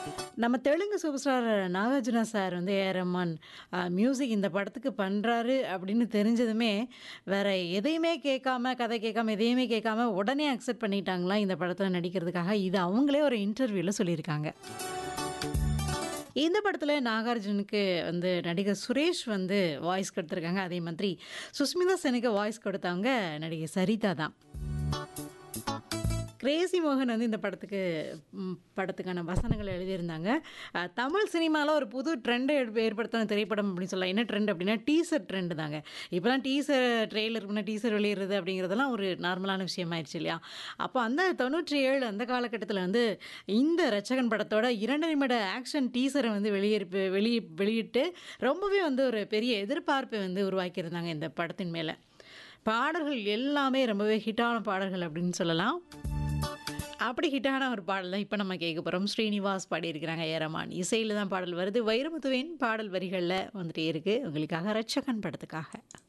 நம்ம Telugu super star Nagarjuna sir வந்து AR Rahman அ, மியூசிக் இந்த படத்துக்கு பண்ணுறாரு அப்படின்னு தெரிஞ்சதுமே வேற எதையுமே கேட்காம கதை கேட்காம எதையுமே கேட்காம உடனே அக்செப்ட் பண்ணிட்டாங்களாம் இந்த படத்தில் நடிக்கிறதுக்காக இது அவங்களே ஒரு இன்டர்வியூவில் சொல்லியிருக்காங்க இந்த படத்தில் நாகார்ஜுனுக்கு வந்து நடிகர் சுரேஷ் வந்து வாய்ஸ் கொடுத்துருக்காங்க அதே மாதிரி சுஸ்மிதா செனுக்கு வாய்ஸ் கொடுத்தவங்க நடிகை சரிதா தான் கிரேசி மோகன் வந்து இந்த படத்துக்கு ம், படத்துக்கான வசனங்கள் எழுதியிருந்தாங்க அஹ், தமிழ் சினிமாவில் ஒரு புது ட்ரெண்டை ஏற்படுத்தின திரைப்படம் அப்படின்னு சொல்லலாம் என்ன ட்ரெண்ட் அப்படின்னா டீசர் ட்ரெண்டு தாங்க இப்போலாம் டீசர் ட்ரெய்லர் முன்னே டீசர் வெளியிடுறது அப்படிங்கிறதெல்லாம் ஒரு நார்மலான விஷயமாயிருச்சு இல்லையா அப்போ அந்த தொண்ணூற்றி ஏழு அந்த காலகட்டத்தில் வந்து இந்த ரச்சகன் படத்தோட இரண்டு நிமிட ஆக்ஷன் டீசரை வந்து வெளியிட்டு வெளியே வெளியிட்டு ரொம்பவே வந்து ஒரு பெரிய எதிர்பார்ப்பை வந்து உருவாக்கியிருந்தாங்க இந்த படத்தின் மேலே பாடல்கள் எல்லாமே ரொம்பவே ஹிட்டான பாடல்கள் அப்படின்னு சொல்லலாம் அப்படி ஹிட்டான ஒரு பாடல் தான் இப்போ நம்ம கேட்க போகிறோம் ஸ்ரீனிவாஸ் பாடியிருக்கிறாங்க ஏரமான் இசையில் தான் பாடல் வருது வைரமுத்துவின் பாடல் வரிகளில் வந்துட்டே இருக்குது உங்களுக்காக ரட்சகன் படத்துக்காக